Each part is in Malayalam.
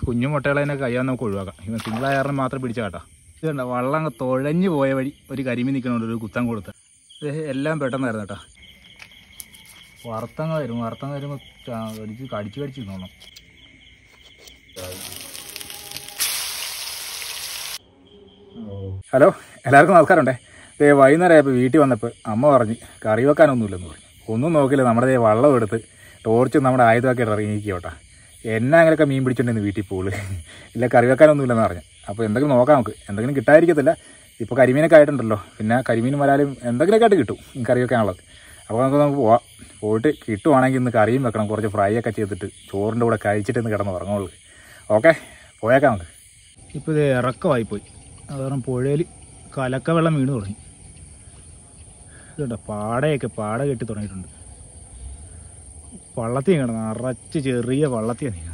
കുഞ്ഞു മുട്ടകളെ തന്നെ കഴിയാൻ നമുക്ക് ഒഴിവാക്കാം ഇവൻ സിംഗിളായ കാരണം മാത്രം പിടിച്ച കേട്ടോ ഇത് കണ്ട വള്ളം അങ്ങ് തുഴഞ്ഞു പോയ വഴി ഒരു കരിമീൻ നിൽക്കണോണ്ട് ഒരു കുത്തം കൊടുത്ത് ഇത് എല്ലാം പെട്ടെന്നായിരുന്നു കേട്ടോ വറുത്തങ്ങ വരും വറുത്തങ്ങ വരുമ്പോൾ കടിച്ച് കടിച്ച് കടിച്ച് തോന്നും ഹലോ എല്ലാവർക്കും നമസ്കാരമുണ്ടേ ദേ വൈകുന്നേരം ആയപ്പോൾ വീട്ടിൽ വന്നപ്പോൾ അമ്മ പറഞ്ഞ് കറി വെക്കാനൊന്നുമില്ലെന്ന് പറഞ്ഞു ഒന്നും നോക്കില്ല നമ്മുടെ ദേ വള്ളം എടുത്ത് ടോർച്ച് നമ്മുടെ ആയുധമൊക്കെ ഇറങ്ങിയിരിക്കുക കേട്ടോ എന്നെ അങ്ങനെയൊക്കെ മീൻ പിടിച്ചിട്ടുണ്ടെന്ന് വീട്ടിൽ പോള് ഇല്ല കറി വെക്കാനൊന്നുമില്ലെന്ന് പറഞ്ഞു അപ്പോൾ എന്തെങ്കിലും നോക്കാം നമുക്ക് എന്തെങ്കിലും കിട്ടാതിരിക്കത്തില്ല ഇപ്പോൾ കരിമീനൊക്കെ ആയിട്ടുണ്ടല്ലോ പിന്നെ കരിമീനും വരാലും എന്തെങ്കിലുമൊക്കെ ആയിട്ട് കിട്ടും ഈ കറി വെക്കാനുള്ളത് അപ്പോൾ നമുക്ക് നമുക്ക് പോവാം പോയിട്ട് കിട്ടുവാണെങ്കിൽ ഇന്ന് കറിയും വെക്കണം കുറച്ച് ഫ്രൈ ഒക്കെ ചെയ്തിട്ട് ചോറിൻ്റെ കൂടെ കഴിച്ചിട്ട് ഇന്ന് കിടന്ന് ഉറങ്ങുള്ളൂ ഓക്കെ പോയേക്കാം നമുക്ക് ഇപ്പോൾ ഇത് ഇറക്കമായി പോയി അത് കാരണം പുഴയിൽ കലക്ക വെള്ളം വീണ് തുടങ്ങി ഇതുണ്ടോ പാടയൊക്കെ പാട കെട്ടി തുടങ്ങിയിട്ടുണ്ട് വള്ളത്തി കിടന്ന് നിറച്ച് ചെറിയ വള്ളത്തിയാണ് നീങ്ങുന്നത്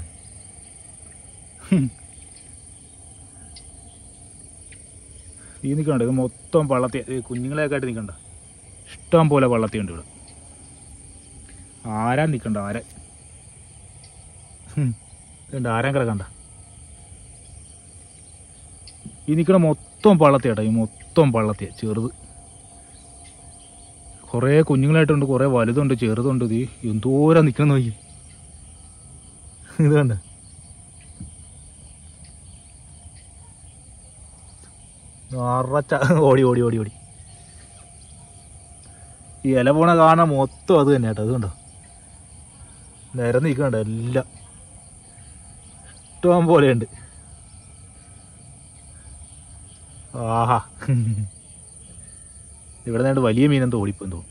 ഈ നിൽക്കണ്ട ഇത് മൊത്തം വള്ളത്തി ഇത് കുഞ്ഞുങ്ങളെയൊക്കെ ആയിട്ട് നിൽക്കണ്ട ഇഷ്ടം പോലെ വള്ളത്തിയുണ്ട് ഇവിടെ ആരാൻ നിൽക്കണ്ട ആരാൻ ഇതുണ്ട് ആരാൻ കിടക്കണ്ട ഈ നിൽക്കണ മൊത്തം പള്ളത്തിയാട്ടോ ഈ മൊത്തം പള്ളത്തിയ ചെറുത് കുറേ കുഞ്ഞുങ്ങളായിട്ടുണ്ട് കുറേ വലുതുണ്ട് ചെറുതുണ്ട് ഇത് എന്തോരം നിൽക്കണം നോക്കി ഇത് കണ്ട നിറച്ച ഓടി ഓടി ഓടി ഓടി ഈ ഇല പോണ കാണാൻ മൊത്തം അത് തന്നെ കേട്ടോ അത് കണ്ടോ നിരന്ന് നിൽക്കണ്ട എല്ലാം ഇഷ്ടം പോലെയുണ്ട് ആഹാ ഇവിടെ നിന്നാണ്ട് വലിയ മീനെന്തോ ഓടിപ്പോയി തോന്നും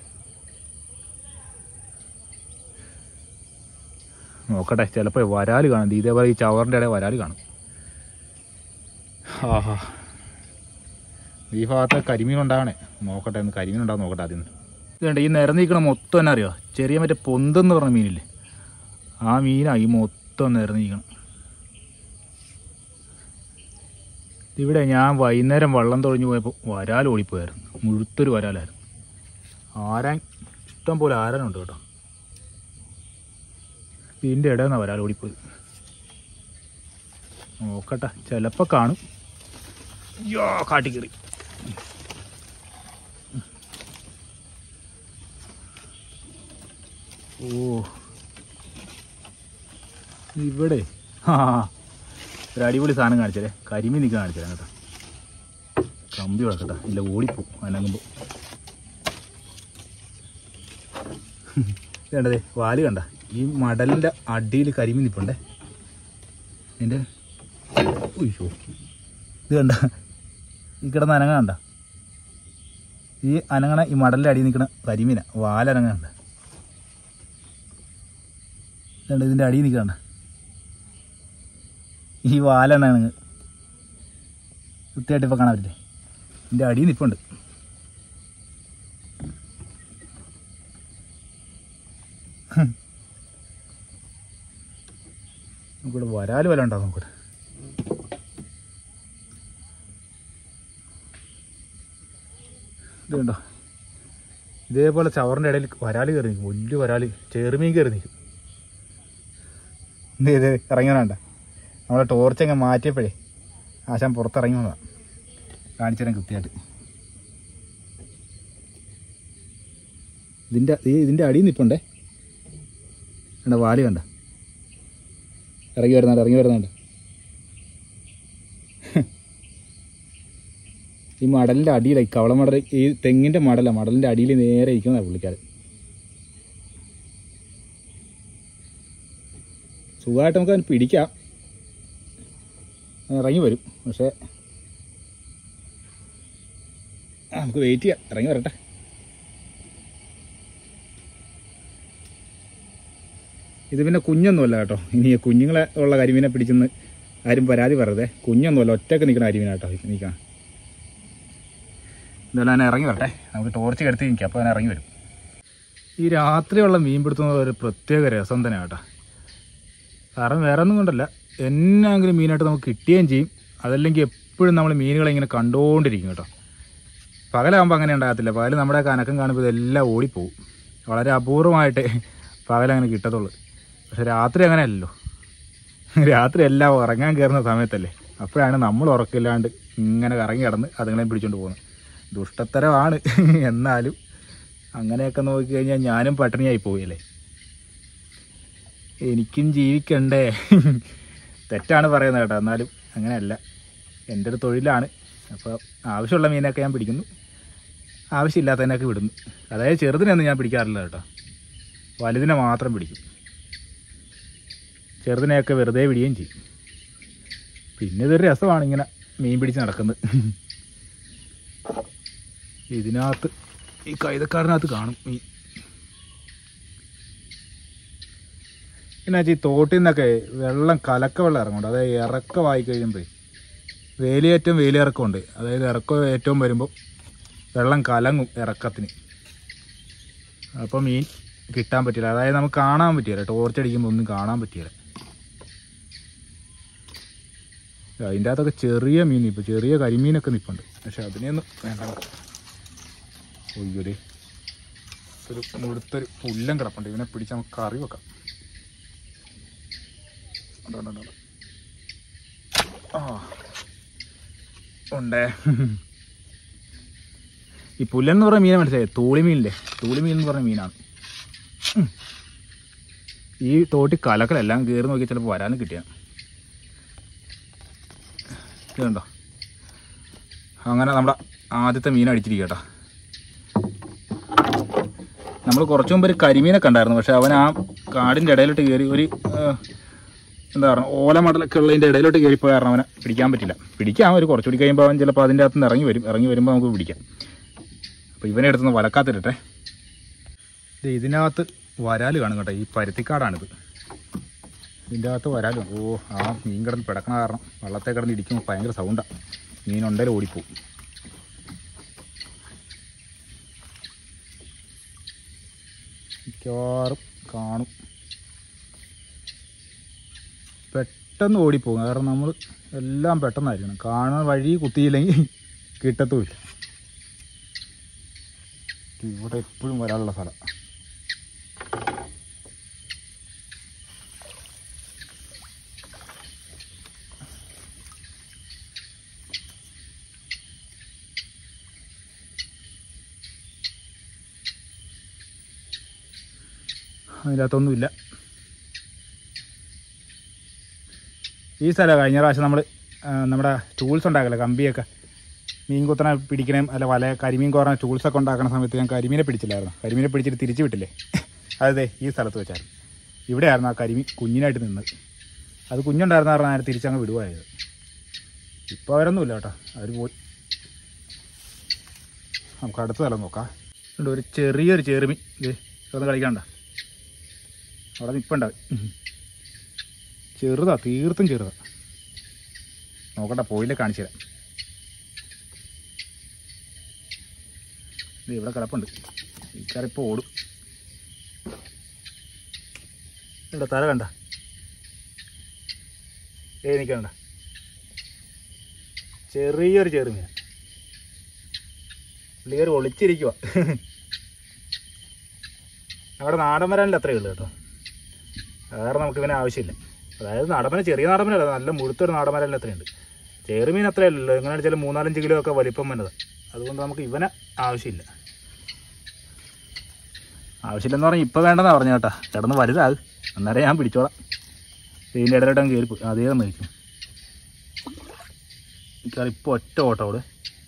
നോക്കട്ടെ ചിലപ്പോൾ വരാല് കാണും ഇതേപോലെ ഈ ചവറിൻ്റെ ഇടയിൽ വരാല് കാണും ആഹാ ഈ ഭാഗത്ത് കരിമീൻ ഉണ്ടാകണേ നോക്കട്ടെ ഒന്ന് കരിമീൻ ഉണ്ടാകും നോക്കട്ടെ ആദ്യം ഇതുണ്ട് ഈ നിരന്നിരിക്കണ മൊത്തം തന്നെ അറിയോ ചെറിയ മറ്റേ പൊന്തെന്ന് പറഞ്ഞ മീനില്ലേ ആ മീനാ ഈ മൊത്തം നിരന്നിരിക്കണം ഇവിടെ ഞാൻ വൈകുന്നേരം വള്ളം തൊഴിഞ്ഞു പോയപ്പോൾ വരാൽ ഓടിപ്പോയായിരുന്നു മുഴുത്തൊരു വരാലായിരുന്നു ആരാൻ ഇഷ്ടം പോലെ ആരാനുണ്ട് കേട്ടോ ഇതിൻ്റെ ഇടയിൽ നിന്നാണ് വരാൽ ഓടിപ്പോയത് നോക്കട്ടെ ചിലപ്പോൾ കാണും യോ കാട്ടിക്കറി ഓ ഇവിടെ ആ ഒരു അടിപൊളി സാധനം കാണിച്ചേ കരിമീൻ നിൽക്കാൻ കാണിച്ചേ കേട്ടോ കമ്പി വളക്കട്ടെ ഇല്ല ഓടിപ്പോ അനങ്ങുമ്പോൾ വേണ്ടതേ വാല് കണ്ട ഈ മടലിൻ്റെ അടിയിൽ കരിമീൻ നിൽപ്പുണ്ടേ എൻ്റെ ഉയ്യോ ഇത് കണ്ട ഈ കിടന്ന് അനങ്ങ കണ്ട ഈ അനങ്ങണ ഈ മടലിൻ്റെ അടിയിൽ നിൽക്കണ കരിമീന വാലനങ്ങ കണ്ട ഇതുണ്ട് ഇതിൻ്റെ അടിയിൽ നിൽക്കണ്ട ഈ വാലാണ് കൃത്യമായിട്ട് ഇപ്പോൾ കാണാൻ പറ്റില്ലേ ഇതിൻ്റെ അടിയിൽ നിൽപ്പുണ്ട് നമുക്കിവിടെ വരാൽ വല്ല ഉണ്ടാവും നമുക്കിവിടെ ഇത് കണ്ടോ ഇതേപോലെ ചവറിൻ്റെ ഇടയിൽ വരാൽ കയറി നിൽക്കും വലിയ വരാൽ ചെറുമീൻ കയറി നിൽക്കും ഇത് ഇത് ഇറങ്ങിയവനാണ്ട നമ്മളെ ടോർച്ച് അങ്ങ് മാറ്റിയപ്പോഴേ ആശാൻ പുറത്തിറങ്ങി വന്നതാണ് കാണിച്ചു തരാൻ കൃത്യമായിട്ട് ഇതിൻ്റെ ഈ ഇതിൻ്റെ അടിയിൽ നിൽപ്പുണ്ടേ കണ്ട വാല് കണ്ട ഇറങ്ങി വരുന്നുണ്ട് ഇറങ്ങി വരുന്നുണ്ട് ഈ മടലിൻ്റെ അടിയിലായി കവള മടൽ ഈ തെങ്ങിൻ്റെ മടല മടലിൻ്റെ അടിയിൽ നേരെ ഇരിക്കുന്നതാണ് പുള്ളിക്കാരൻ സുഖമായിട്ട് നമുക്ക് അതിന് പിടിക്കാം അത് ഇറങ്ങി വരും പക്ഷേ ആ, നമുക്ക് വെയിറ്റ് ചെയ്യാം ഇറങ്ങി വരട്ടെ ഇത് പിന്നെ കുഞ്ഞൊന്നുമല്ല കേട്ടോ ഇനി ഈ കുഞ്ഞുങ്ങളെ ഉള്ള കരിമീനെ പിടിച്ചെന്ന് ആരും പരാതി പറയരുതേ കുഞ്ഞൊന്നുമല്ല ഒറ്റക്ക് നിൽക്കുന്ന കരിമീന കേട്ടോ നിൽക്കണം എന്തായാലും ഞാൻ ഇറങ്ങി വരട്ടെ നമുക്ക് ടോർച്ച് കെടുത്ത് നിൽക്കാം അപ്പോൾ ഞാൻ ഇറങ്ങി വരും ഈ രാത്രിയുള്ള മീൻ പിടുത്തുന്നത് ഒരു പ്രത്യേക രസം തന്നെ കേട്ടോ കാരണം വേറെ ഒന്നും കൊണ്ടല്ല എന്നാങ്കിലും മീനായിട്ട് നമുക്ക് കിട്ടുകയും ചെയ്യും അതല്ലെങ്കിൽ എപ്പോഴും നമ്മൾ മീനുകളെ ഇങ്ങനെ കണ്ടുകൊണ്ടിരിക്കും കേട്ടോ പകലാകുമ്പോൾ അങ്ങനെ ഉണ്ടാകത്തില്ല പകൽ നമ്മുടെ കനക്കം കാണുമ്പോൾ ഇതെല്ലാം ഓടിപ്പോവും വളരെ അപൂർവമായിട്ട് പകലങ്ങനെ കിട്ടത്തുള്ളൂ പക്ഷെ രാത്രി അങ്ങനെയല്ലല്ലോ രാത്രി എല്ലാം ഉറങ്ങാൻ കയറുന്ന സമയത്തല്ലേ അപ്പോഴാണ് നമ്മൾ ഉറക്കില്ലാണ്ട് ഇങ്ങനെ കറങ്ങി കിടന്ന് അതുങ്ങളെ പിടിച്ചോണ്ട് പോകുന്നത് ദുഷ്ടത്തരമാണ് എന്നാലും അങ്ങനെയൊക്കെ നോക്കിക്കഴിഞ്ഞാൽ ഞാനും പട്ടിണിയായി പോയല്ലേ എനിക്കും ജീവിക്കണ്ടേ തെറ്റാണ് പറയുന്നത് കേട്ടോ എന്നാലും അങ്ങനെയല്ല എൻ്റെ ഒരു തൊഴിലാണ് അപ്പോൾ ആവശ്യമുള്ള മീനൊക്കെ ഞാൻ പിടിക്കുന്നു ആവശ്യമില്ലാത്തതിനൊക്കെ വിടുന്നു അതായത് ചെറുതിനൊന്നും ഞാൻ പിടിക്കാറില്ല കേട്ടോ വലുതിനെ മാത്രം പിടിക്കും ചെറുതിനെയൊക്കെ വെറുതെ വിടുകയും ചെയ്യും പിന്നെ ഇതൊരു രസമാണ് ഇങ്ങനെ മീൻ പിടിച്ച് നടക്കുന്നത് ഇതിനകത്ത് ഈ കൈതക്കാരനകത്ത് കാണും ഈ പിന്നെ ഈ തോട്ടിൽ നിന്നൊക്കെ വെള്ളം കലക്ക വെള്ളം ഇറങ്ങുന്നുണ്ട് അതായത് ഇറക്കമായി കഴിയുമ്പോൾ വേലിയേറ്റം വേലിയിറക്കമുണ്ട് അതായത് ഇറക്കം ഏറ്റവും വരുമ്പോൾ വെള്ളം കലങ്ങും ഇറക്കത്തിന് അപ്പോൾ മീൻ കിട്ടാൻ പറ്റില്ല അതായത് നമുക്ക് കാണാൻ പറ്റില്ല ടോർച്ച് അടിക്കുമ്പോൾ ഒന്നും കാണാൻ പറ്റില്ല അതിൻ്റെ അകത്തൊക്കെ ചെറിയ മീൻ ഇപ്പോൾ ചെറിയ കരിമീനൊക്കെ നിൽപ്പുണ്ട് പക്ഷെ അതിനെയൊന്നും വേണ്ട ഒയ്യൊരു ഒരു മുഴുത്തൊരു പുല്ലം കിടപ്പുണ്ട് ഇവനെ പിടിച്ച് നമുക്ക് കറി വെക്കാം ഉണ്ട്, ഉണ്ട്, ഉണ്ട്, ഉണ്ട്. ആ ഉണ്ടേ ഈ പുല്ലൻ എന്ന് പറഞ്ഞ മീനെ മനസ്സിലായി തൂളിമീനില്ലേ തൂളിമീൻ എന്ന് പറഞ്ഞ മീനാണ് ഉം. ഈ തോട്ടി കലക്കലെല്ലാം കയറി നോക്കി ചിലപ്പോൾ വരാനും കിട്ടിയ ഇതുണ്ടോ അങ്ങനെ നമ്മുടെ ആദ്യത്തെ മീൻ അടിച്ചിരിക്കുക കേട്ടോ നമ്മൾ കുറച്ച് മുമ്പ് ഒരു കരിമീനൊക്കെ ഉണ്ടായിരുന്നു പക്ഷെ അവൻ ആ കാടിൻ്റെ ഇടയിലോട്ട് കയറി ഒരു ആ, എന്താ പറയുക ഓലമടലൊക്കെ ഉള്ളതിൻ്റെ ഇടയിലോട്ട് കയറിപ്പോയ കാരണം അവനെ പിടിക്കാൻ പറ്റില്ല പിടിക്കാം ഒരു കുറച്ചുകൂടി കഴിയുമ്പോൾ അവൻ ചിലപ്പോൾ അതിൻ്റെ അകത്ത് നിന്ന് ഇറങ്ങി വരും ഇറങ്ങി വരുമ്പോൾ നമുക്ക് പിടിക്കാം അപ്പോൾ ഇവനെ എടുത്തുനിന്ന് വലക്കാത്തിരട്ടെ ഇത് ഇതിനകത്ത് വരാൽ കാണും കേട്ടോ ഈ പരുത്തിക്കാടാണിത് ഇതിൻ്റെ അകത്ത് വരാലും ഓ ആ മീൻ കിടന്ന് പിടക്കണ കാരണം വെള്ളത്തെ കിടന്ന് ഇടിക്കുമ്പോൾ ഭയങ്കര സൗണ്ടാണ് മീനുണ്ടെങ്കിൽ ഓടിപ്പോവും മിക്കവാറും കാണും പെട്ടെന്ന് ഓടിപ്പോകും കാരണം നമ്മൾ എല്ലാം പെട്ടെന്നായിരിക്കണം കാണുന്ന വഴി കുത്തിയില്ലെങ്കിൽ കിട്ടത്തുമില്ല ഇവിടെ എപ്പോഴും വരാനുള്ള സ്ഥലം അതിനകത്തൊന്നുമില്ല ഈ സ്ഥലം കഴിഞ്ഞ പ്രാവശ്യം നമ്മൾ നമ്മുടെ ടൂൾസ് ഉണ്ടാക്കല്ലേ കമ്പിയൊക്കെ മീൻ കുത്തണ പിടിക്കണേം അല്ല വല കരിമീൻ കോരണ ടൂൾസൊക്കെ ഉണ്ടാക്കുന്ന സമയത്ത് ഞാൻ കരിമീനെ പിടിച്ചില്ലായിരുന്നു കരിമീനെ പിടിച്ചിട്ട് തിരിച്ചു വിട്ടില്ലേ അതെ ഈ സ്ഥലത്ത് വെച്ചായിരുന്നു ഇവിടെയായിരുന്നു ആ കരിമീൻ കുഞ്ഞിനായിട്ട് നിന്നത് അത് കുഞ്ഞുണ്ടായിരുന്ന കാരണം ഞാൻ തിരിച്ചങ്ങ് വിടുവായത് ഇപ്പോൾ അവരൊന്നുമില്ല കേട്ടോ അവർ പോയി നമുക്ക് അടുത്ത സ്ഥലം നോക്കാം ഉണ്ട് ഒരു ചെറിയൊരു ചെറുമീൻ ഇതേ ഒന്ന് കളിക്കണ്ട അവിടെ നിൽപ്പുണ്ടാവും ചെറുതാ തീർത്തും ചെറുതാ നോക്കട്ടെ പോയില്ലേ കാണിച്ചു തരാം ദേ ഇവിടെ കിടപ്പുണ്ട് ഈ കറിപ്പോൾ ഓടും ഇവിടെ തല കണ്ട ഏ നിൽക്കണ്ട ചെറിയൊരു ചെറുമീൻ പുള്ളിക്കാർ ഒളിച്ചിരിക്കുക നമ്മുടെ നാടൻ വരാനില്ല അത്രയേ ഉള്ളൂ കേട്ടോ വേറെ നമുക്ക് ഇവനെ ആവശ്യമില്ല അതായത് നാടമന ചെറിയ നാടമനല്ല നല്ല മുഴുത്തൊരു നാടമരല്ല അത്രയുണ്ട് ചെറുമീൻ അത്രയല്ലല്ലോ എങ്ങനെ ചില മൂന്നാലഞ്ച് കിലോ ഒക്കെ വലിപ്പം വന്നത് അതുകൊണ്ട് നമുക്ക് ഇവനെ ആവശ്യമില്ല ആവശ്യമില്ലെന്ന് പറഞ്ഞാൽ ഇപ്പോൾ വേണ്ടെന്നാ പറഞ്ഞു കേട്ടാ കിടന്ന് വലുതാകും അന്നേരം ഞാൻ പിടിച്ചോളാം ഇതിൻ്റെ ഇടയിലോട്ട് അങ്ങ് കയറിപ്പോയി അതേ നയിക്കും എനിക്കറിയാം ഇപ്പോൾ ഒറ്റ ഓട്ടം അവിടെ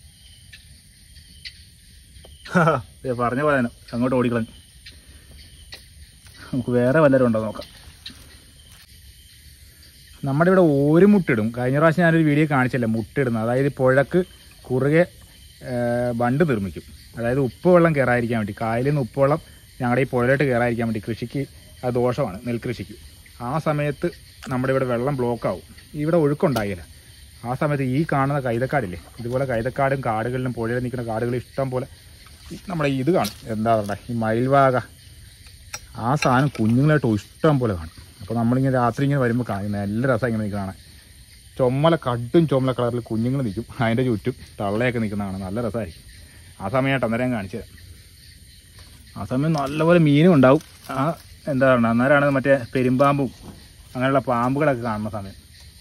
പറഞ്ഞ പോലെ തന്നെ അങ്ങോട്ട് ഓടിക്കളഞ്ഞു നമുക്ക് വേറെ വല്ലവരും ഉണ്ടോ നോക്കാം നമ്മുടെ ഇവിടെ ഒരു മുട്ടിടും കഴിഞ്ഞ പ്രാവശ്യം ഞാനൊരു വീഡിയോ കാണിച്ചില്ല മുട്ടിടുന്നത് അതായത് പുഴക്ക് കുറുകെ ആ, ബണ്ട് നിർമ്മിക്കും അതായത് ഉപ്പ് വെള്ളം കയറാതിരിക്കാൻ വേണ്ടി കായലിൽ നിന്ന് ഉപ്പ് വെള്ളം ഞങ്ങളുടെ ഈ പുഴയിലോട്ട് കയറാതിരിക്കാൻ വേണ്ടി കൃഷിക്ക് അത് ദോഷമാണ് നെൽകൃഷിക്ക് ആ സമയത്ത് നമ്മുടെ ഇവിടെ വെള്ളം ബ്ലോക്ക് ആവും ഇവിടെ ഒഴുക്കുണ്ടാകില്ല ആ സമയത്ത് ഈ കാണുന്ന കൈതക്കാടില്ലേ ഇതുപോലെ കൈതക്കാടും കാടുകളിലും പുഴയിൽ നിൽക്കുന്ന കാടുകൾ ഇഷ്ടം പോലെ ഈ നമ്മുടെ ഈ ഇത് കാണും എന്താ പറയുക ഈ മയിൽവാക ആ സാധനം കുഞ്ഞുങ്ങളായിട്ട് ഇഷ്ടം പോലെ കാണും അപ്പോൾ നമ്മളിങ്ങനെ രാത്രി ഇങ്ങനെ വരുമ്പോൾ കാണും നല്ല രസം ഇങ്ങനെ നിൽക്കുന്ന കാണാൻ ചുമല കട്ടും ചുമല കളറിൽ കുഞ്ഞുങ്ങൾ നിൽക്കും അതിൻ്റെ ചുറ്റും തള്ളയൊക്കെ നിൽക്കുന്ന കാണാൻ നല്ല രസമായിരിക്കും ആ സമയമായിട്ട് അന്നേരം ഞാൻ കാണിച്ചു തരാം ആ സമയം നല്ലപോലെ മീനും ഉണ്ടാവും ആ എന്താ പറയുക അന്നേരമാണ് മറ്റേ പെരുമ്പാമ്പും അങ്ങനെയുള്ള പാമ്പുകളൊക്കെ കാണുന്ന സമയം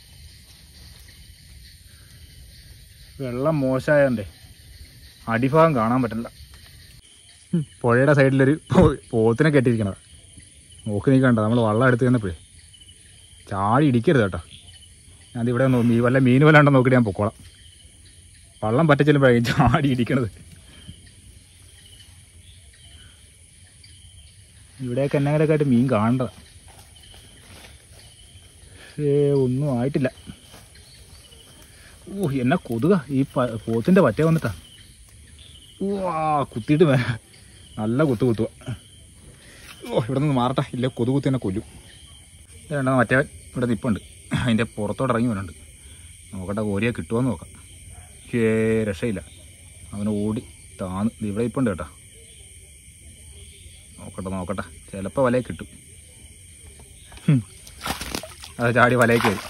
വെള്ളം മോശമായതുകൊണ്ടേ അടിഭാഗം കാണാൻ പറ്റില്ല ഉം, പുഴയുടെ സൈഡിലൊരു പോ- പോത്തിനെ കെട്ടിയിരിക്കണത് നോക്കി നിൽക്കണ്ട നമ്മൾ വള്ളം എടുത്ത് ചെന്നപ്പോഴേ ചാടി ഇടിക്കരുത് കേട്ടോ ഞാൻ ഇവിടെ ഒന്ന് മീ വല്ല മീൻ വല്ല ഉണ്ടോ നോക്കിയിട്ട് ഞാൻ പൊക്കോളാം വള്ളം പറ്റിച്ചെല്ലുമ്പോഴേ ചാടി ഇടിക്കണത് ഇവിടെയൊക്കെ എന്തെങ്കിലുമൊക്കെ ആയിട്ട് മീൻ കാണേണ്ടത് ഏ ഒന്നും ആയിട്ടില്ല ഓ എന്നാ കൊതുക ഈ പ- പോത്തിന്റെ പറ്റേ വന്നിട്ടാ വാ കുത്തിയിട്ട് വേ നല്ല കുത്തു കുത്തുക ഓ ഇവിടെ നിന്ന് മാറട്ടെ ഇല്ല കൊതു കുത്തി തന്നെ കൊല്ലും ഇത് രണ്ടാമത് മറ്റേ ഇവിടെ നിപ്പുണ്ട് അതിൻ്റെ പുറത്തോട്ട് ഇറങ്ങി വരുന്നുണ്ട് നോക്കട്ടെ കോരിയെ കിട്ടുമോ നോക്കാം ഏ രക്ഷയില്ല അവന് ഓടി താന്ന് ദേ ഇവിടെ ഇപ്പുണ്ട് കേട്ടോ നോക്കട്ടെ നോക്കട്ടെ ചിലപ്പോൾ വലയെ കിട്ടും ഹും. അത് ചാടി വലയ്ക്ക് വരും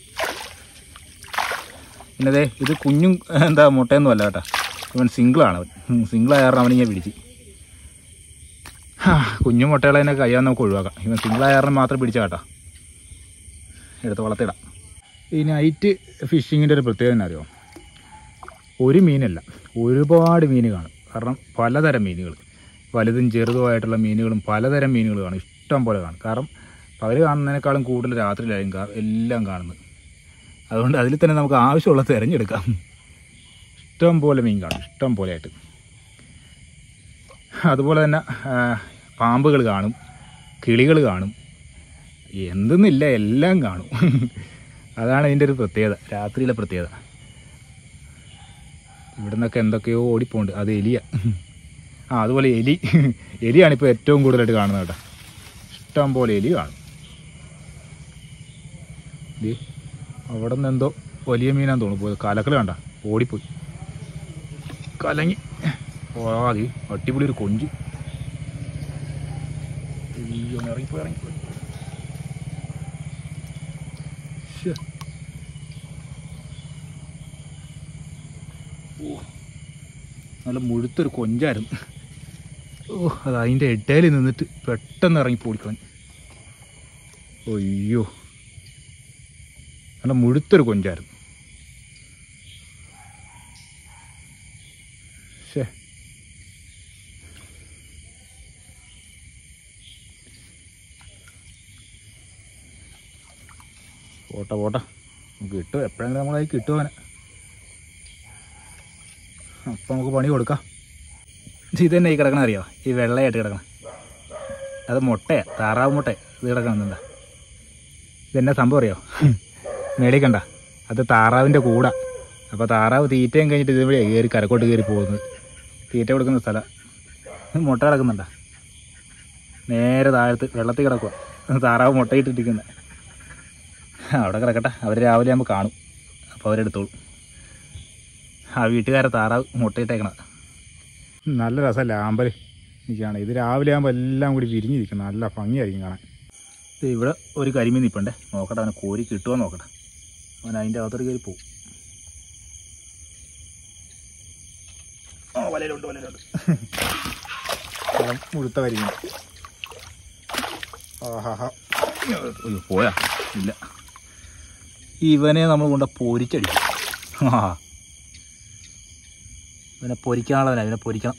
പിന്നെ ദേ ഇത് കുഞ്ഞും എന്താ മുട്ടയൊന്നും അല്ല കേട്ടോ ഇവൻ സിംഗിളാണ് അവൻ സിംഗിളായ കാരണം അവനിങ്ങനെ പിടിച്ച് ഹാ, കുഞ്ഞു മുട്ടകളെ തന്നെ കഴിയാൻ നമുക്ക് ഒഴിവാക്കാം ഇവൻ സിംഗിളായ കാരണം മാത്രം പിടിച്ച കേട്ടോ എടുത്ത് വളർത്തിടാം ഈ നൈറ്റ് ഫിഷിങ്ങിൻ്റെ ഒരു പ്രത്യേകത എന്നാ അറിയോ ഒരു മീനല്ല ഒരുപാട് മീൻ കാണും കാരണം പലതരം മീനുകൾ വലുതും ചെറുതുമായിട്ടുള്ള മീനുകളും പലതരം മീനുകൾ കാണും ഇഷ്ടം പോലെ കാണും കാരണം പകൽ കാണുന്നതിനേക്കാളും കൂടുതൽ രാത്രിയിലായിരിക്കും കാ- എല്ലാം കാണുന്നത് അതുകൊണ്ട് അതിൽ തന്നെ നമുക്ക് ആവശ്യമുള്ള തിരഞ്ഞെടുക്കാം ഇഷ്ടം പോലെ മീൻ കാണും ഇഷ്ടം പോലെ ആയിട്ട് അതുപോലെ തന്നെ ആ, പാമ്പുകൾ കാണും കിളികൾ കാണും എന്തെന്നില്ല എല്ലാം കാണും അതാണ് ഇതിൻ്റെ ഒരു പ്രത്യേകത രാത്രിയിലെ പ്രത്യേകത ഇവിടെ നിന്നൊക്കെ എന്തൊക്കെയോ ഓടിപ്പോണ്ട് അത് എലിയ ആ അതുപോലെ എലി എലിയാണ് ഇപ്പോൾ ഏറ്റവും കൂടുതലായിട്ട് കാണുന്നത് കേട്ടോ ഇഷ്ടം പോലെ എലി കാണും ദേ, അവിടെ നിന്ന് എന്തോ വലിയ മീനാന്ന് തോന്നുന്നു പോയത് കലക്കൽ കണ്ട ഓടിപ്പോയി കലങ്ങി ഓതി അടിപൊളി ഒരു കൊഞ്ച് അയ്യോ ഒന്ന് ഇറങ്ങിപ്പോയി ഇറങ്ങിപ്പോയി ശ്ശെ. ഓ നല്ല മുഴുത്തൊരു കൊഞ്ചായിരുന്നു ഓ അത് അതിൻ്റെ ഇടയിൽ നിന്നിട്ട് പെട്ടെന്ന് ഇറങ്ങി പോടിക്കളഞ്ഞു അയ്യോ നല്ല മുഴുത്തൊരു കൊഞ്ചായിരുന്നു ശേ പോട്ടെ പോട്ടെ നമുക്ക് കിട്ടും എപ്പോഴെങ്കിലും നമ്മളായി കിട്ടുവാനെ അപ്പം നമുക്ക് പണി കൊടുക്കാം ഇത് തന്നെ ഈ കിടക്കണ അറിയോ ഈ വെള്ളയായിട്ട് കിടക്കണം അത് മുട്ടയാ താറാവ് മുട്ടയാ ഇത് കിടക്കണമെന്നുണ്ടാ ഇതെന്നാ സംഭവം അറിയോ മേളിൽ കണ്ട അത് താറാവിൻ്റെ കൂടാ അപ്പോൾ താറാവ് തീറ്റയും കഴിഞ്ഞിട്ട് ഇതുവഴി കയറി കരക്കോട്ട് കയറി പോകുന്നത് തീറ്റ കൊടുക്കുന്ന സ്ഥലം മുട്ട കിടക്കുന്നുണ്ടാ നേരെ താഴത്ത് വെള്ളത്തിൽ കിടക്കുക താറാവ് മുട്ടയിട്ടിരിക്കുന്നത് അവിടെ കിടക്കട്ടെ അവർ രാവിലെ ആകുമ്പോൾ കാണും അപ്പോൾ അവരെടുത്തോളും ആ വീട്ടുകാരെ താറാവ് മുട്ടയിട്ടേക്കണത് നല്ല രസമല്ല ആമ്പൽ നിൽക്കുകയാണ് ഇത് രാവിലെ ആകുമ്പോൾ എല്ലാം കൂടി വിരിഞ്ഞിരിക്കും നല്ല ഭംഗിയായിരിക്കും കാണാൻ ദേ ഇവിടെ ഒരു കരിമീൻ നിൽപ്പുണ്ടേ നോക്കട്ടെ അവനെ കോരി കിട്ടുമോ നോക്കട്ടെ അവൻ അതിൻ്റെ അകത്തോട്ട് കയറി പോകും ആ വലയിലുണ്ട് വലയിലുണ്ട് മുഴുത്ത കരിമീൻ ആഹാ അയ്യോ പോയാ ഇല്ല ഇവനെ നമ്മൾ കൊണ്ട് പൊരിച്ചടിക്കും ആ ഇവനെ പൊരിക്കാനുള്ളവനാ ഇവനെ പൊരിക്കണം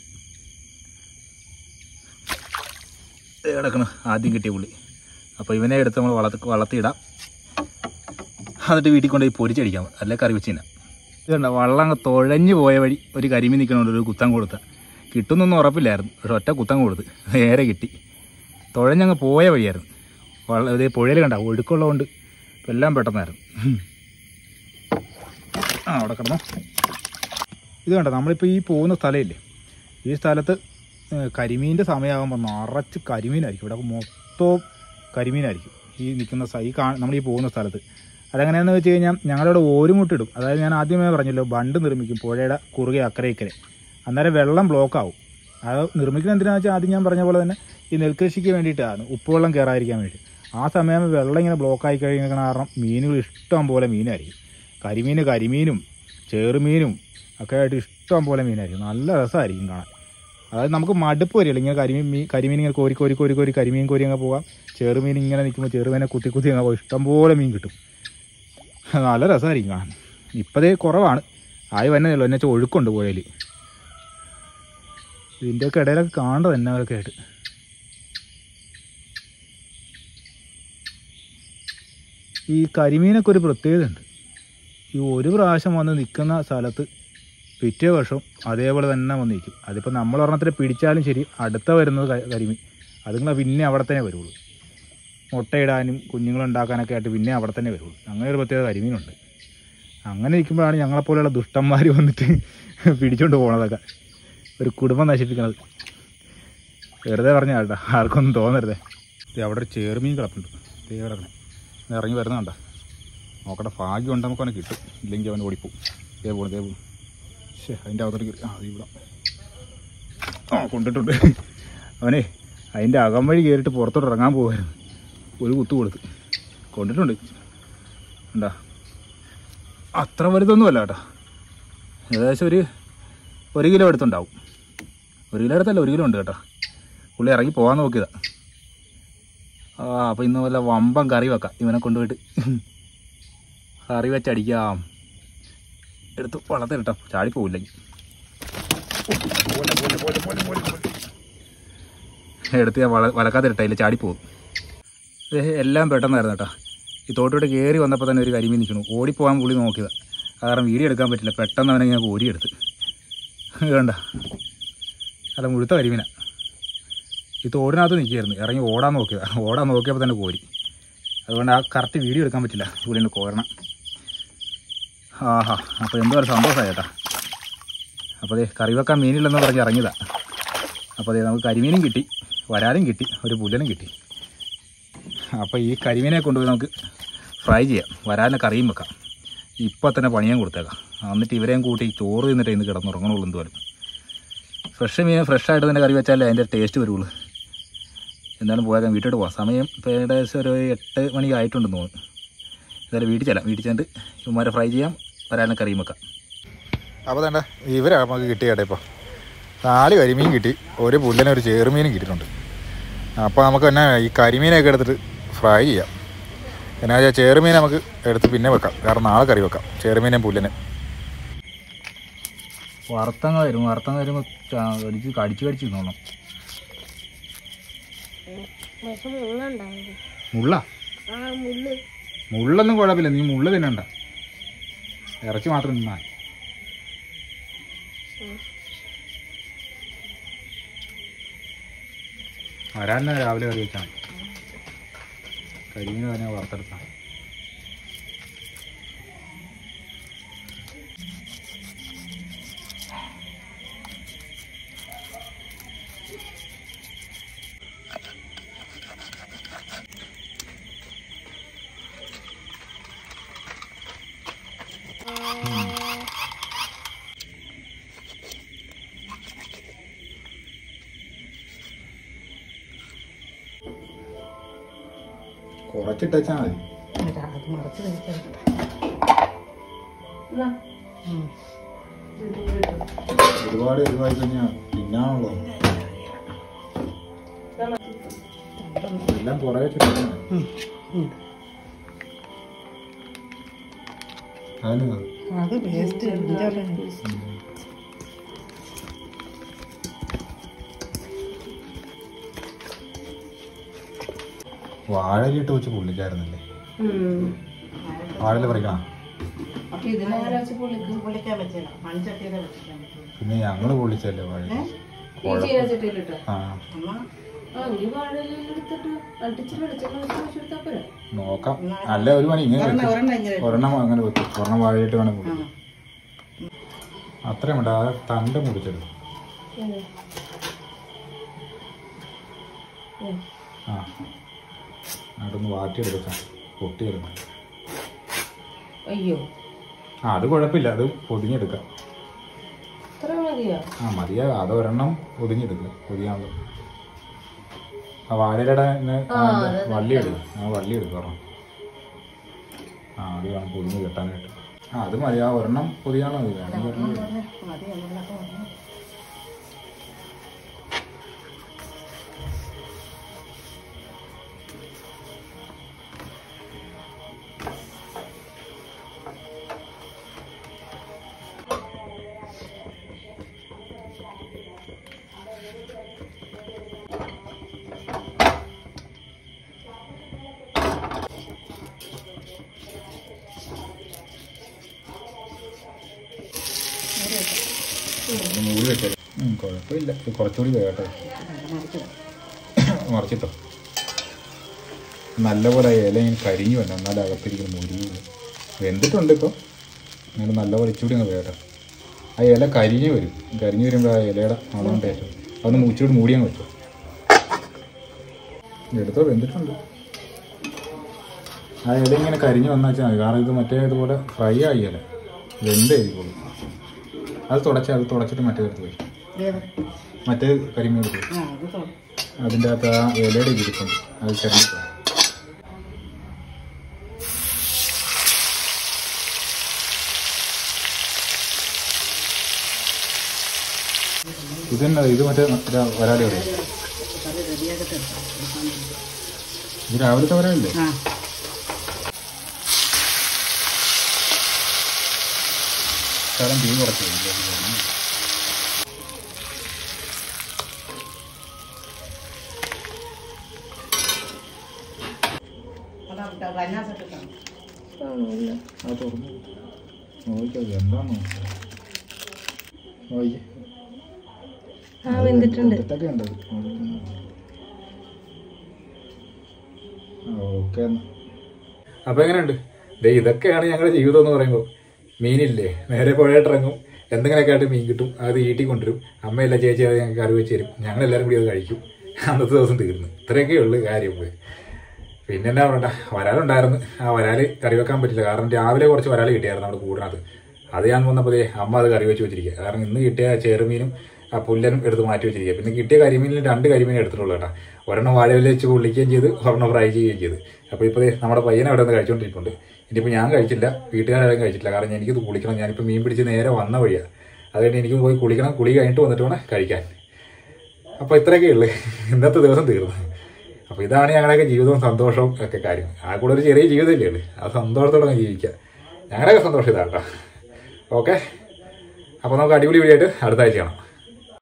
ദേ കിടക്കണ് ആദ്യം കിട്ടിയ പുള്ളി അപ്പോൾ ഇവനെ എടുത്ത് നമ്മൾ വളർത്തി വളർത്തിയിടാം എന്നിട്ട് വീട്ടിൽ കൊണ്ടുപോയി പൊരിച്ചടിക്കാം അല്ലെ കറി വെച്ച് തിന്നാം ഇതുണ്ട് വള്ളം അങ്ങ് തുഴഞ്ഞു പോയ വഴി ഒരു കരിമീൻ നിൽക്കണോണ്ട് ഒരു കുത്തം കൊടുത്ത കിട്ടുന്നൊന്നും ഉറപ്പില്ലായിരുന്നു പക്ഷെ ഒറ്റ കുത്തം കൊടുത്ത് നേരെ കിട്ടി തുഴഞ്ഞങ്ങ് പോയ വഴിയായിരുന്നു വള്ള ഇതേ പുഴയിൽ കണ്ട ഒഴുക്കുള്ളതുകൊണ്ട് ഇപ്പം എല്ലാം പെട്ടെന്നായിരുന്നു ആ അവിടെ കിടന്നു ഇത് കണ്ട നമ്മളിപ്പോൾ ഈ പോകുന്ന സ്ഥലമില്ലേ ഈ സ്ഥലത്ത് ഏഹ്, കരിമീൻ്റെ സമയമാകുമ്പോൾ നിറച്ച് കരിമീനായിരിക്കും ഇവിടെ മൊത്തവും കരിമീനായിരിക്കും ഈ നിൽക്കുന്ന സ്ഥ- ഈ കാ നമ്മൾ ഈ പോകുന്ന സ്ഥലത്ത് അതെങ്ങനെയാണെന്ന് വെച്ച് കഴിഞ്ഞാൽ ഞങ്ങളിവിടെ ഓരുമുട്ടിടും അതായത് ഞാൻ ആദ്യമേ പറഞ്ഞല്ലോ ബണ്ട് നിർമ്മിക്കും പുഴയുടെ കുറുകെ അക്കരെ ഇക്കരെ അന്നേരം വെള്ളം ബ്ലോക്ക് ആവും അത് നിർമ്മിക്കുന്നത് എന്തിനാണെന്ന് വെച്ചാൽ ആദ്യം ഞാൻ പറഞ്ഞ പോലെ തന്നെ ഈ നെൽകൃഷിക്ക് വേണ്ടിയിട്ടാണ് ഉപ്പുവെള്ളം കയറാതിരിക്കാൻ വേണ്ടി ആ സമയം വെള്ളം ഇങ്ങനെ ബ്ലോക്ക് ആയി കഴിയുന്ന കാരണം മീനുകൾ ഇഷ്ടം പോലെ മീനായിരിക്കും കരിമീൻ കരിമീനും ചേറുമീനും ഒക്കെ ആയിട്ട് ഇഷ്ടം പോലെ മീനായിരിക്കും നല്ല രസമായിരിക്കും കാണാൻ അതായത് നമുക്ക് മടുപ്പ് വരില്ല ഇങ്ങനെ കരിമീൻ മീൻ കരിമീൻ ഇങ്ങനെ കോരി കോരി കോരി കോരി കരിമീൻ കോരി അങ്ങ് പോവാം ചെറുമീൻ ഇങ്ങനെ നിൽക്കുമ്പോൾ ചെറുമീനെ കുത്തി കുത്തി അങ്ങ് പോയി ഇഷ്ടംപോലെ മീൻ കിട്ടും നല്ല രസമായിരിക്കും കാണാൻ ഇപ്പതേ കുറവാണ് ആയി വന്നതല്ലോ എന്നെ വെച്ചാൽ ഒഴുക്കുണ്ട് പുഴയിൽ ഇതിൻ്റെയൊക്കെ ഇടയിലൊക്കെ കാണേണ്ടത് എന്നൊക്കെ ആയിട്ട് ഈ കരിമീനൊക്കെ ഒരു പ്രത്യേകത ഉണ്ട് ഈ ഒരു പ്രാവശ്യം വന്ന് നിൽക്കുന്ന സ്ഥലത്ത് പിറ്റേ വർഷം അതേപോലെ തന്നെ വന്ന് നിൽക്കും അതിപ്പോൾ നമ്മൾ ഒരെണ്ണത്തിൽ പിടിച്ചാലും ശരി അടുത്ത വരുന്നത് ക- കരിമീൻ അതുങ്ങൾ പിന്നെ അവിടെ തന്നെ വരുള്ളൂ മുട്ടയിടാനും കുഞ്ഞുങ്ങളുണ്ടാക്കാനൊക്കെ ആയിട്ട് പിന്നെ അവിടെ തന്നെ വരുള്ളൂ അങ്ങനെ ഒരു പ്രത്യേക കരിമീനുണ്ട് അങ്ങനെ ഇരിക്കുമ്പോഴാണ് ഞങ്ങളെപ്പോലെയുള്ള ദുഷ്ടന്മാർ വന്നിട്ട് പിടിച്ചോണ്ട് പോണതൊക്കെ ഒരു കുടുംബം നശിപ്പിക്കണത് വെറുതെ പറഞ്ഞ കേട്ടോ ആർക്കൊന്നും തോന്നരുതേ ദേ അവിടെ ഒരു ചേർമീൻ കിടപ്പുണ്ട് ദേ കിടക്കണേ ഇത് ഇറങ്ങി വരുന്നതുണ്ട നോക്കട്ടെ ഭാഗ്യം ഉണ്ട് നമുക്ക് അവനെ കിട്ടും ഇല്ലെങ്കിൽ അവൻ ഓടിപ്പോവും ദേ പോണു ദേ പോണു ശേ അതിൻ്റെ അകത്തോട്ട് കയറി ആ അത് ഇവിടെ ആ കൊണ്ടിട്ടുണ്ട് അവനെ അതിൻ്റെ അകം വഴി കയറിയിട്ട് പുറത്തോട്ട് ഇറങ്ങാൻ പോകുമായിരുന്നു ഒരു കുത്തു കൊടുത്ത് കൊണ്ടിട്ടുണ്ട് ഉണ്ടാ അത്ര വലുതൊന്നുമല്ല കേട്ടോ ഏകദേശം ഒരു ഒരു കിലോ അടുത്തുണ്ടാവും ഒരു കിലോ അടുത്തല്ല ഒരു കിലോ ഉണ്ട് കേട്ടോ പുള്ളി ഇറങ്ങി പോകാൻ നോക്കിയതാ ആ അപ്പോൾ ഇന്ന് വല്ല വമ്പം കറി വെക്കാം ഇവനെ കൊണ്ടുപോയിട്ട് കറി വെച്ചടിക്കാം എടുത്ത് വള്ളത്തിൽ ഇട്ടോ ചാടി പോവില്ലെങ്കിൽ എടുത്ത് ഞാൻ വള വലക്കാത്തിരട്ട ഇല്ല ചാടി പോകും എല്ലാം പെട്ടെന്നായിരുന്നു കേട്ടോ ഈ തോട്ടോട്ട് കയറി വന്നപ്പോൾ തന്നെ ഒരു കരിമീൻ നിൽക്കണു ഓടിപ്പോകാൻ പുള്ളി നോക്കിയതാണ് കാരണം വീഡിയോ എടുക്കാൻ പറ്റില്ല പെട്ടെന്ന് അവനെ ഞാൻ ഓടിയെടുത്ത് വേണ്ട അല്ല മുഴുത്ത കരിമീനാ ഈ തോടിനകത്ത് നിൽക്കുകയായിരുന്നു ഇറങ്ങി ഓടാൻ നോക്കിയതാണ് ഓടാൻ നോക്കിയപ്പോൾ തന്നെ കോരി അതുകൊണ്ട് ആ കറക്റ്റ് വീഡിയോ എടുക്കാൻ പറ്റില്ല പുള്ളിനെ കോരണം ആഹാ അപ്പോൾ എന്തോ ഒരു സന്തോഷമായി ചേട്ടാ അപ്പോൾ അതെ കറി വെക്കാൻ മീനില്ലെന്ന് പറഞ്ഞ് ഇറങ്ങിയതാ അപ്പോൾ അതെ നമുക്ക് കരിമീനും കിട്ടി വരാലും കിട്ടി ഒരു പുല്ലനും കിട്ടി അപ്പോൾ ഈ കരിമീനെ കൊണ്ടുപോയി നമുക്ക് ഫ്രൈ ചെയ്യാം വരാലിനെ കറിയും വെക്കാം ഇപ്പം തന്നെ പണിയാൻ കൊടുത്തേക്കാം എന്നിട്ട് ഇവരെയും കൂട്ടി ചോറ് തിന്നിട്ട് ഇന്ന് കിടന്നുറങ്ങണുള്ളൂ എന്തുവാലും ഫ്രഷ് മീൻ ഫ്രഷ് ആയിട്ട് തന്നെ കറി വെച്ചാലേ അതിൻ്റെ ടേസ്റ്റ് വരുള്ളൂ എന്തായാലും പോയേക്കാം വീട്ടിലോട്ട് പോവാം സമയം ഇപ്പോൾ ഏകദേശം ഒരു എട്ട് മണി ആയിട്ടുണ്ടെന്ന് തോന്നുന്നു എന്തായാലും വീട്ടിൽ ചെല്ലാം വീട്ടിൽ ചെന്നിട്ട് ഇവന്മാരെ ഫ്രൈ ചെയ്യാം വരാലിനെ കറിയും വെക്കാം അപ്പോൾ തന്നെ ഇവരാ നമുക്ക് കിട്ടിയേട്ടെ ഇപ്പോൾ നാല് കരിമീൻ കിട്ടി ഒരു പുല്ലനെ ഒരു ചേറുമീനും കിട്ടിയിട്ടുണ്ട് അപ്പോൾ നമുക്ക് തന്നെ ഈ കരിമീനൊക്കെ എടുത്തിട്ട് ഫ്രൈ ചെയ്യാം എന്നാ വെച്ചാൽ ചേറുമീൻ നമുക്ക് എടുത്ത് പിന്നെ വെക്കാം കാരണം നാളെ കറി വെക്കാം ചേറുമീനും പുല്ലനെ വറുത്തങ്ങ വരും വറുത്തങ്ങ വരുമ്പോൾ കടിച്ച് കടിച്ച് കടിച്ച് തിന്നോണം പക്ഷെ മുള്ളുണ്ടാവും മുള്ള ആ മുള്ള് മുള്ളൊന്നും കുഴപ്പമില്ല നീ മുള്ള തിന്നണ്ട ഇറച്ചി മാത്രം തിന്നാ വരാൻ രാവിലെ കറി വെച്ചാൽ കരിമീൻ തന്നെ വറുത്തെടുത്താൽ കുറച്ചിട്ടാ മതി അത് മറച്ച് കഴിക്കാം ഒരുപാട് എരിവായി കഴിഞ്ഞാൽ തിന്നാണല്ലോ എല്ലാം പുറകെ ചുറ്റും അതിന് അത് വേസ്റ്റ് വാഴയിലിട്ട് വെച്ച് പൊള്ളിക്കായിരുന്നല്ലേ വാഴയില പറിക്കണം അപ്പൊ ഇതിനെ വെച്ച് പൊളിക്കും പൊളിക്കാൻ പറ്റില്ല മൺചട്ടിയുടെ വെച്ചിട്ടാണ് പിന്നെ ഞങ്ങള് പൊള്ളിച്ചല്ലേ വാഴ ചീനച്ചട്ടിയിലിട്ടോ ആ എന്നാ ആ ഈ വാഴയിലെല്ലാം എടുത്തിട്ട് അടിച്ചിട്ട് വെളിച്ചെണ്ണ വെച്ച് വെച്ചെടുത്താ പോരെ നോക്കാം അല്ല ഒരു പണി ഇങ്ങനെ ഒരെണ്ണം വെച്ച് ഒരെണ്ണം ഇങ്ങനെ ഒരെണ്ണം അങ്ങനെ വെക്കും ഒരെണ്ണം വാഴയിട്ട് വേണം പൊള്ളി ആ. അത്രയും വേണ്ട ആ തണ്ട് മുറിച്ചെടുക്കും ഉം. ഉം. ആ അതൊന്ന് വാട്ടിയെടുക്കാം പൊട്ടിയെടുക്കാം അയ്യോ ആ അത് കുഴപ്പമില്ല അത് പൊതിഞ്ഞെടുക്കാം ഇത്ര മതിയോ ആ മതിയാ അത് ഒരെണ്ണം പൊതിഞ്ഞെടുക്കുക പൊതിയാണല്ലോ ആ വാഴയുടെ ഇന്ന് ആ ഇത് വള്ളി എടുക്കും ആ വള്ളി എടുക്കും ഒരെണ്ണം ആ അത് വേണം പൊതിഞ്ഞ് കെട്ടാനായിട്ട് ആ അത് മതി ആ ഒരെണ്ണം പൊതിയാണോ മതി വേണമെങ്കിൽ ഒരെണ്ണം എടുക്കാം. മതി നമ്മളൊക്കെ വന്നു മൂടി വെച്ചത് കുഴപ്പമില്ല ഇത് കുറച്ചുകൂടി വേകട്ടെ മറിച്ചിട്ടോ നല്ലപോലെ ആ ഇല ഇങ്ങനെ കരിഞ്ഞു വരണം എന്നാലും അകത്തിരിക്കുന്ന മുരിയില്ല വെന്തിട്ടുണ്ട് ഇപ്പോൾ എന്നാലും നല്ലപോലെ ഇച്ചിരി അങ്ങ് വേകട്ടെ ആ ഇല കരിഞ്ഞു വരും കരിഞ്ഞു വരുമ്പോൾ ആ ഇലയുടെ മണം ടേസ്റ്റ് അതൊന്ന് മൂച്ചിയോട് മൂടി അങ്ങ് വെച്ചു എടുത്തോ വെന്തിട്ടുണ്ട് ആ ഇല ഇങ്ങനെ കരിഞ്ഞു വന്നാൽ വെച്ചാൽ മതി കാരണം ഇത് മറ്റേ ഇതുപോലെ ഫ്രൈ ആയി ഇല വെന്തായിരിക്കുള്ളൂ അത് തുടച്ചാൽ അത് തുടച്ചിട്ട് മറ്റേ എടുത്ത് പോയി ഏത്? മറ്റേ കരിമീൻ എടുത്ത് പോയി ആ അത് തൊ- അതിൻ്റെ അകത്ത് ആ ഇലയുടെ ഇരിപ്പുണ്ട് അത് ചെറിയ ഇതെന്നാ ഇത് മറ്റേ മറ്റേ വരാലി അവിടെ അത് റെഡിയാക്കട്ടെ ഇത് രാവിലത്തെ വരാലല്ലേ ആ സ്ഥലം തീ കുറച്ച് അതാ കന്നാസെട്ടാണ് അത് തുറന്നു നോക്കിയത് എന്താണോ നോക്കി ആ വെന്തിട്ടുണ്ട് ഇതൊക്കെ ഉണ്ട് ഓക്കെ അപ്പൊ എങ്ങനെയുണ്ട് ദേ ഇതൊക്കെയാണ് ഞങ്ങളുടെ ജീവിതം എന്ന് പറയുമ്പോൾ മീനില്ലേ നേരെ പുഴയിട്ടിറങ്ങും എന്തെങ്കിലുമൊക്കെ ആയിട്ട് മീൻ കിട്ടും അത് ഈട്ടി കൊണ്ടുവരും അമ്മയെല്ലാം ചേച്ചി അത് ഞങ്ങൾക്ക് കറി വെച്ച് തരും ഞങ്ങളെല്ലാവരും കൂടി അത് കഴിക്കും അന്നത്തെ ദിവസം തീർന്നു ഇത്രയൊക്കെ ഉള്ളു കാര്യം പോയി പിന്നെ എന്നാ പറയണ്ട വരാലുണ്ടായിരുന്നു ആ വരാല് കറി വെക്കാൻ പറ്റില്ല കാരണം രാവിലെ കുറച്ച് വരാല് കിട്ടിയായിരുന്നു നമ്മുടെ കൂടിനകത്ത് അത് ഞാൻ വന്നപ്പോൾ ദേ അമ്മ അത് കറി വെച്ച് വെച്ചിരിക്കുക കാരണം ഇന്ന് കിട്ടിയ ചെറുമീനും ആ പുല്ലനും എടുത്ത് മാറ്റി വെച്ചിരിക്കുക പിന്നെ കിട്ടിയ കരിമീനിൽ രണ്ട് കരിമീനെ എടുത്തിട്ടുള്ളൂ കേട്ടോ ഒരെണ്ണം വാഴവില വെച്ച് പൊള്ളിക്കുകയും ചെയ്ത് ഒരെണ്ണം ഫ്രൈ ചെയ്യുകയും ചെയ്ത് അപ്പോൾ ഇപ്പോൾ ദേ നമ്മുടെ പയ്യനെ അവിടെ നിന്ന് കഴിച്ചുകൊണ്ടിരിപ്പുണ്ട് ഇനിയിപ്പോൾ ഞാൻ കഴിച്ചില്ല വീട്ടുകാരും കഴിച്ചില്ല കാരണം എനിക്കിത് കുളിക്കണം ഞാനിപ്പോൾ മീൻ പിടിച്ച് നേരെ വന്ന വഴിയാണ് അതുകൊണ്ട് എനിക്ക് പോയി കുളിക്കണം കുളി കഴിഞ്ഞിട്ട് വന്നിട്ട് വേണം കഴിക്കാൻ അപ്പോൾ ഇത്രയൊക്കെ ഉള്ളു ഇന്നത്തെ ദിവസം തീർന്നു അപ്പോൾ ഇതാണ് ഞങ്ങളുടെയൊക്കെ ജീവിതവും സന്തോഷവും ഒക്കെ കാര്യം ആ കൂടെ ഒരു ചെറിയ ജീവിതമല്ലേ ഉള്ളു ആ സന്തോഷത്തോടെ അങ്ങ് ജീവിക്കുക ഞങ്ങളുടെയൊക്കെ സന്തോഷം ഇതാണ് കേട്ടോ ഓക്കെ അപ്പോൾ നമുക്ക് അടിപൊളി വീഡിയോ ആയിട്ട് അടുത്ത ആഴ്ച കാണാം